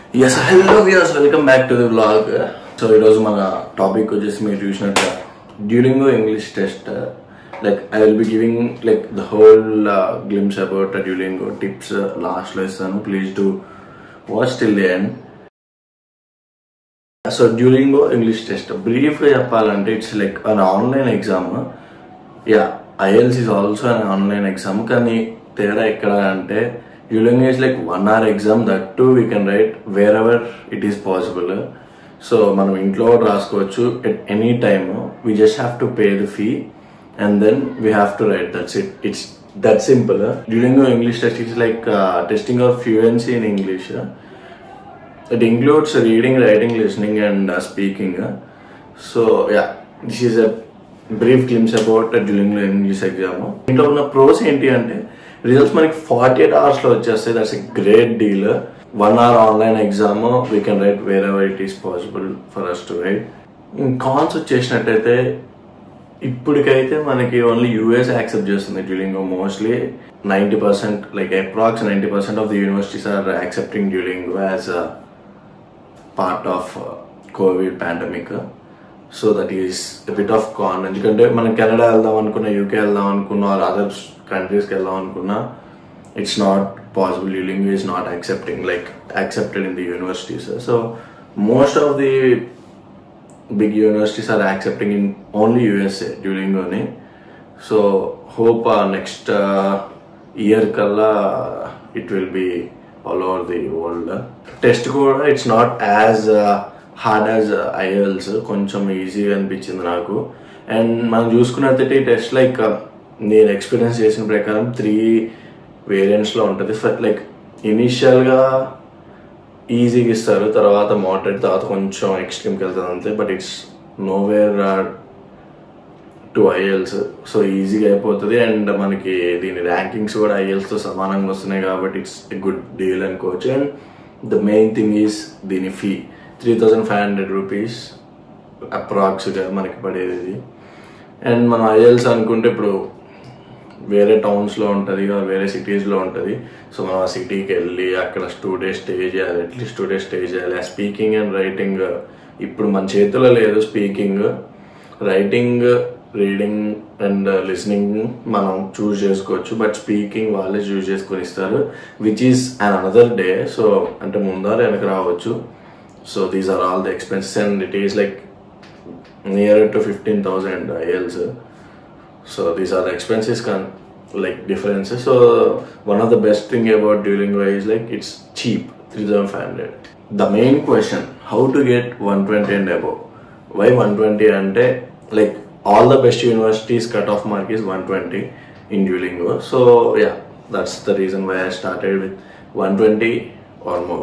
Yes hello views welcome back to the vlog so ఈరోజు మన topic వచ్చేసి మీరు చూసినట్టు Duolingo English test like I will be giving like the whole glimpse about Duolingo tips లాస్ట్లో ఇస్తాను please to watch till the end so Duolingo English test బ్రీఫ్గా చెప్పాలంటే it's like an online exam yeah IELTS is also an online exam కానీ తేడా ఎక్కడ అంటే Duolingo is like one hour exam that too we can write where ever it is possible so మనం ఇంట్లో కూడా రాసుకోవచ్చు at any time we just have to pay the fee and then we have to write that's it it's that simple Duolingo English test it's like testing of fluency in English it includes reading, writing, listening, and uh, speaking. uh. So yeah, this is a brief glimpse about a Duolingo English exam. ఇంట్లో ఉన్న pros ఏంటి అంటే results మనకి forty eight అవర్స్లో వచ్చేస్తాయి that's a great deal one hour online exam we can write where ever it is possible for us to write cons వచ్చేసినట్టయితే ఇప్పటికైతే మనకి ఓన్లీ యూఎస్ యాక్సెప్ట్ చేస్తుంది Duolingo mostly ninety percent like approx ninety percent of the universities are accepting Duolingo as part of covid pandemic so that is bit of con ఎందుకంటే మనం Canada వెళ్దాం అనుకున్నా UK వెళ్దాం అనుకున్నా ఆర్ అదర్ కంట్రీస్కి వెళ్దాం అనుకున్నా it's not possible Duolingo is not accepting like accepted in the universities so most of the big universities are accepting in only USA Duolingo-ni. So hope uh, next uh, year kalla it will be all over the world. Test కూడా it's not as hard as IELTS కొంచెం ఈజీగా అనిపించింది నాకు and మనం చూసుకున్నట్టయితే ఈ test like నేను experience చేసిన ప్రకారం త్రీ వేరియంట్స్లో ఉంటుంది లైక్ ఇనీషియల్గా ఈజీగా ఇస్తారు తర్వాత మోడరేట్ తర్వాత కొంచెం ఎక్స్ట్రీమ్కి వెళ్తుంది అంతే but it's nowhere to IELTS so ఈజీగా అయిపోతుంది అండ్ మనకి దీని ర్యాంకింగ్స్ కూడా ఐఎల్స్తో సమానంగా వస్తున్నాయి కాబట్టి ఇట్స్ ఎ గుడ్ డీల్ అనుకోవచ్చు and the main thing is దీని fee three thousand five hundred rupees అప్రాక్స్గా మనకి పడేది ఇది అండ్ మనం ఐఎల్స్ అనుకుంటే ఇప్పుడు వేరే టౌన్స్లో ఉంటుంది వేరే సిటీస్లో ఉంటుంది సో మనం ఆ సిటీకి వెళ్ళి అక్కడ టూ డేస్ స్టే చేయాలి అట్లీస్ట్ టూ డేస్ స్టే చేయాలి ఆ స్పీకింగ్ అండ్ రైటింగ్ ఇప్పుడు మన చేతిలో లేదు speaking writing reading and listening మనం చూస్ చేసుకోవచ్చు బట్ స్పీకింగ్ వాళ్ళే చూస్ చేసుకొని ఇస్తారు which is an another day so అంటే ముందర వెనక రావచ్చు so these are all the expenses and it is like near to fifteen thousand IELTS so these are the expenses can like differences so one of the best thing about duolingo is like it's cheap 3500 the main question how to get 120 and above why 120 ante like all the best universities cutoff mark is 120 in duolingo so yeah that's the reason why i started with 120 or more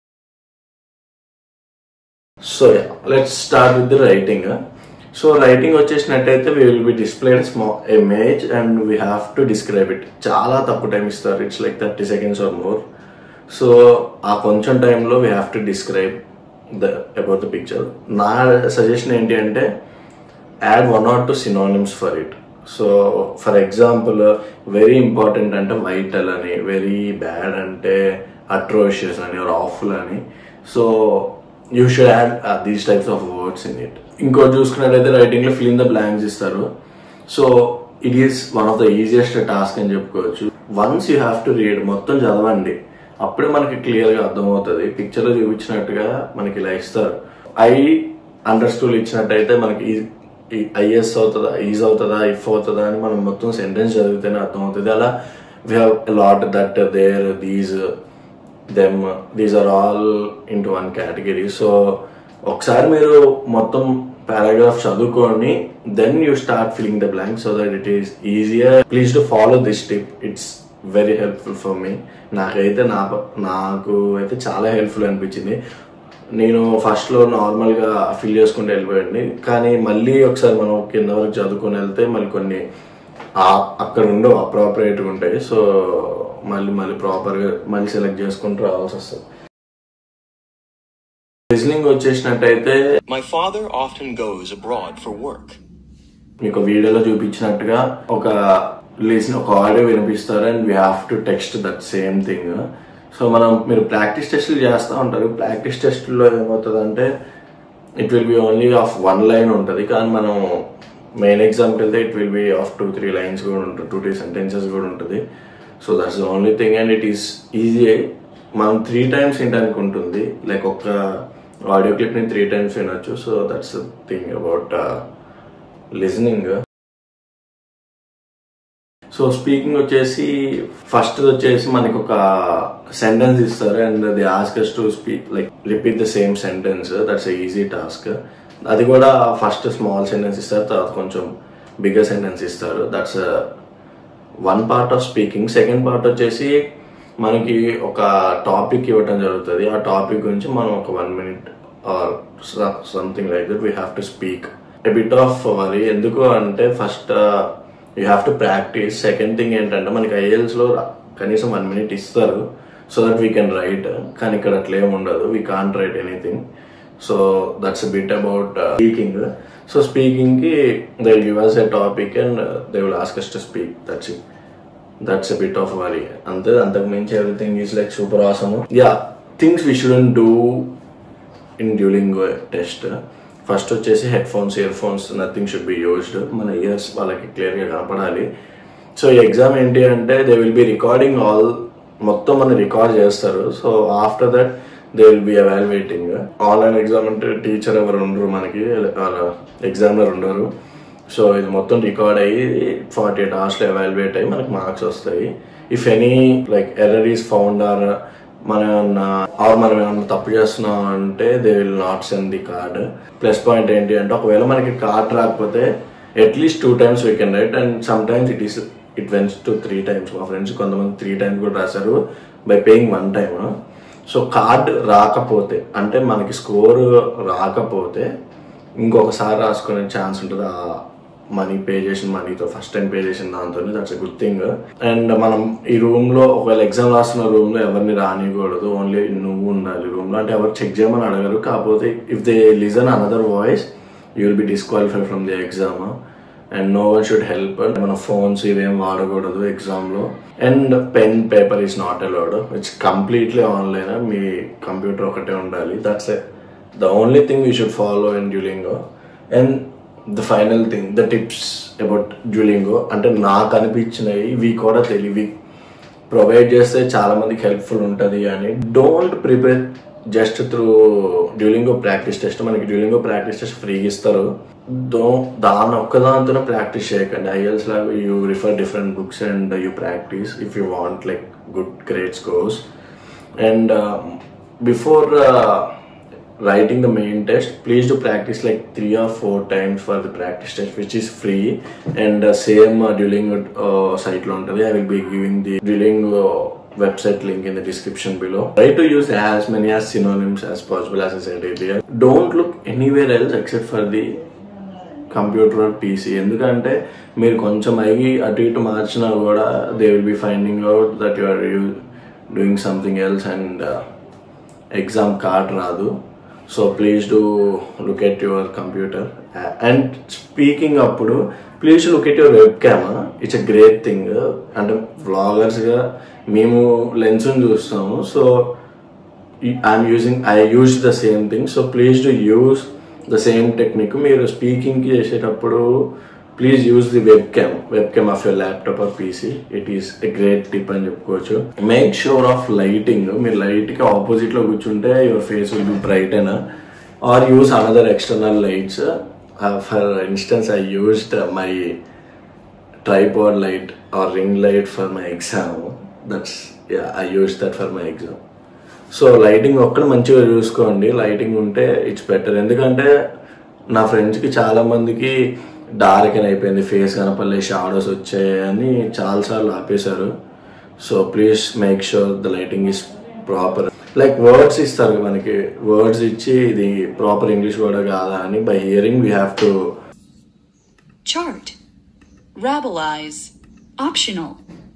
so let's start with the writing so writing వచ్చేసినట్టయితే we will be displayed small image and we have to describe it చాలా తక్కువ time ఇస్తారు it's like thirty seconds or more so ఆ కొంచెం టైంలో we have to describe the about the picture నా suggestion ఏంటి అంటే add one or two synonyms for it so for example very important అంటే వైటల్ అని వెరీ బ్యాడ్ అంటే atrocious అని ఆర్ ఆఫుల్ అని so you should add these types of words in it ఇంకోటి చూసుకున్నట్టయితే రైటింగ్లో ఫిల్ ఇన్ ద బ్లాంక్స్ ఇస్తారు so it is one of the easiest task అని చెప్పుకోవచ్చు once you have to read మొత్తం చదవండి అప్పుడే మనకి క్లియర్గా అర్థమవుతుంది పిక్చర్లో చూపించినట్టుగా మనకి ఇలా ఇస్తారు ఐ అండర్ స్కూల్ ఇచ్చినట్టయితే మనకి ఐఎస్ అవుతుందా ఈజ్ అవుతుందా ఇఫ్ అవుతుందా అని మనం మొత్తం సెంటెన్స్ చదివితేనే అర్థమవుతుంది అలా we have lot that there these them these are all into one category so ఒకసారి మీరు మొత్తం పారాగ్రాఫ్ చదువుకోండి then you start filling the blank so that it is easier please to follow this tip it's very helpful for me నాకైతే నా నాకు అయితే చాలా helpful అనిపించింది నేను ఫస్ట్లో నార్మల్గా ఫిల్ చేసుకుంటూ వెళ్ళిపోయండి కానీ మళ్ళీ ఒకసారి మనం కింద వరకు చదువుకొని వెళ్తే మళ్ళీ కొన్ని అక్కడ ఉండవు అప్రాపరియేట్గా ఉంటాయి సో మళ్ళీ మళ్ళీ ప్రాపర్గా మళ్ళీ సెలెక్ట్ చేసుకుంటూ రావాల్సి వస్తుంది లిజనింగ్ వచ్చేసినట్టయితే My father often goes abroad for work. మీకు వీడియోలో చూపించినట్టుగా ఒక లిసన్ ఒక ఆడియో వినిపిస్తారు and we have to text that same thing so మనం మీరు ప్రాక్టీస్ టెస్ట్లు చేస్తూ ఉంటారు ప్రాక్టీస్ టెస్ట్లో ఏమవుతుందంటే it will be only of one line ఉంటుంది కానీ మనం మెయిన్ ఎగ్జామ్కి వెళ్తే it will be of two three lines కూడా ఉంటుంది టూ త్రీ సెంటెన్సెస్ కూడా ఉంటుంది so that's the only thing and it is easy మనం త్రీ టైమ్స్ వినడానికి ఉంటుంది లైక్ ఒక ఆడియో క్లిప్ని త్రీ టైమ్స్ వినొచ్చు so that's thing about listening so speaking వచ్చేసి ఫస్ట్ వచ్చేసి మనకి ఒక సెంటెన్స్ ఇస్తారు and the askers to speak like repeat the same sentence that's easy task అది కూడా ఫస్ట్ స్మాల్ సెంటెన్స్ ఇస్తారు తర్వాత కొంచెం బిగ్గర్ సెంటెన్స్ ఇస్తారు that's one part of speaking second part వచ్చేసి మనకి ఒక టాపిక్ ఇవ్వటం జరుగుతుంది ఆ టాపిక్ గురించి మనం ఒక one minute or something like that we have to speak a bit of worry ఎందుకు అంటే first you have to practice second thing ఏంటంటే మనకి ఐఎల్స్లో కనీసం వన్ మినిట్ ఇస్తారు so that we can write కానీ ఇక్కడ అట్లేం ఉండదు we can't write anything so that's bit about speaking so స్పీకింగ్కి they give us a topic and they will ask us to speak that's it that's a bit of worry అంతే అంతకు మించి everything is like super awesome yeah things we shouldn't do in Duolingo test first వచ్చేసి headphones earphones nothing should be used మన ears వాళ్ళకి క్లియర్గా కనపడాలి so ఈ exam ఏంటి అంటే they will be recording all మొత్తం మన రికార్డ్ చేస్తారు so after that they will be evaluating online exam అంటే టీచర్ ఎవరు ఉండరు మనకి ఎగ్జామినర్ ఉండరు సో ఇది మొత్తం రికార్డ్ అయ్యి ఫార్టీ ఎయిట్ అవర్స్లో ఎవాల్యుయేట్ అయ్యి మనకి మార్క్స్ వస్తాయి if any like error is found or మనం ఏమన్నా ఆర్ మనం ఏమన్నా తప్పు చేస్తున్నాం అంటే they will not send the card plus point ఏంటి అంటే ఒకవేళ మనకి కార్డ్ రాకపోతే at least two times we can write and sometimes it is it once two three times మా ఫ్రెండ్స్ కొంతమంది త్రీ టైమ్స్ కూడా రాశారు by paying one time so card రాకపోతే అంటే మనకి స్కోర్ రాకపోతే ఇంకొకసారి రాసుకునే ఛాన్స్ ఉంటుంది ఆ మనీ పే చేసిన మనీతో ఫస్ట్ టైం పే చేసిన దాంతో that's a good thing and మనం ఈ రూమ్ లో ఒకవేళ ఎగ్జామ్ రాస్తున్న రూమ్ లో ఎవరిని రానికూడదు ఓన్లీ నువ్వు ఉండాలి రూమ్ లో అంటే ఎవరు చెక్ చేయమని అడగరు కాకపోతే if they listen another voice you will be disqualify from the exam and no one should help మన ఫోన్స్ ఇవేం వాడకూడదు ఎగ్జామ్ లో and pen paper is not allowed it's completely online మీ కంప్యూటర్ ఒకటే ఉండాలి that's the only thing you should follow in Duolingo and the final thing the tips about Duolingo అంటే నాకు అనిపించినవి ఇవి కూడా తెలివి ప్రొవైడ్ చేస్తే చాలా మందికి హెల్ప్ఫుల్ ఉంటుంది అని don't prepare just through Duolingo practice test మనకి డ్యూలింగో ప్రాక్టీస్ టెస్ట్ ఫ్రీ ఇస్తారు దో దాని ఒక్కదాంతోనే ప్రాక్టీస్ చేయకండి ఐఎల్స్ లాగా you refer different books and you practice if you want like good great scores and before writing the main test please do practice like three or four times for the practice test which is free and uh, same uh, duolingo uh, site lo untadi i will be giving the duolingo website link in the description below try to use as many as synonyms as possible as i said earlier don't look anywhere else except for the computer or PC ఎందుకంటే మీరు కొంచెం అయ్యి అటు ఇటు మార్చినా కూడా they will be finding out that you are you doing something else and exam card రాదు so please do look at your computer and speaking అప్పుడు please look at your webcam it's a great thing అంటే వ్లాగర్స్గా మేము లెన్స్ని చూస్తాము so I'm using I use the same thing so please to use the same technique మీరు speaking చేసేటప్పుడు please use the webcam webcam of your laptop or PC it is a great tip అని చెప్పుకోవచ్చు make sure of lighting మీరు light కి opposite లో కూర్చుంటే your face will be bright అయినా or use another external lights for instance I used my tripod light or ring light for my exam that's I use that for my exam so lighting ఒక్కడ మంచిగా చూసుకోండి lighting ఉంటే it's better ఎందుకంటే నా ఫ్రెండ్స్కి చాలా మందికి డార్క్ అని అయిపోయింది ఫేస్ కనపడలే షాడోస్ వచ్చాయని చాలాసార్లు ఆపేశారు so please make sure the lighting is proper like words ఇస్తారు మనకి వర్డ్స్ ఇచ్చి ఇది ప్రాపర్ ఇంగ్లీష్ వర్డ్ కాదా అని by hearing we have to Chart. Rabbilize. Optional.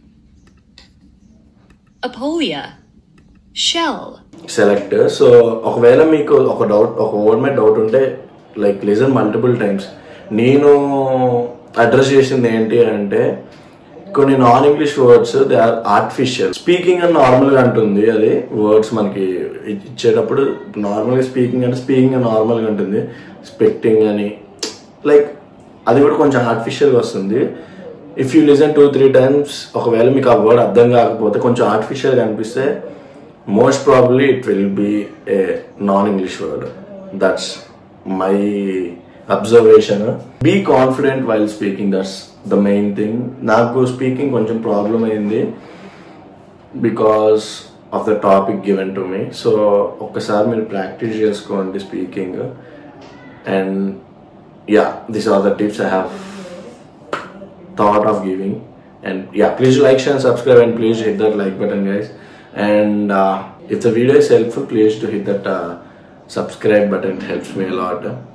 Apolia. Shell. Select so ఒకవేళ మీకు ఒక డౌట్ ఒక వర్డ్ మీద డౌట్ ఉంటే లైక్ లిజన్ మల్టిపుల్ టైమ్స్ నేను అడ్రస్ చేసింది ఏంటి అంటే కొన్ని non English words they are artificial speaking అని నార్మల్ గా ఉంటుంది అది వర్డ్స్ మనకి ఇచ్చేటప్పుడు నార్మల్ గా స్పీకింగ్ అంటే స్పీకింగ్ నార్మల్ గా ఉంటుంది స్పెక్టింగ్ అని లైక్ అది కూడా కొంచెం ఆర్టిఫిషియల్గా వస్తుంది if you listen two three times ఒకవేళ మీకు ఆ వర్డ్ అర్థం కాకపోతే కొంచెం ఆర్టిఫిషియల్గా అనిపిస్తే most probably it will be a non English word that's my observation be confident while speaking that's the main thing నాకు స్పీకింగ్ కొంచెం ప్రాబ్లం అయింది because of the topic given to me so ఒక్కసారి మీరు ప్రాక్టీస్ చేసుకోండి speaking and yeah these are the tips i have thought of giving and yeah please like share and subscribe and please hit that like button guys and uh, if the video is helpful please to hit that uh, subscribe button it helps me a lot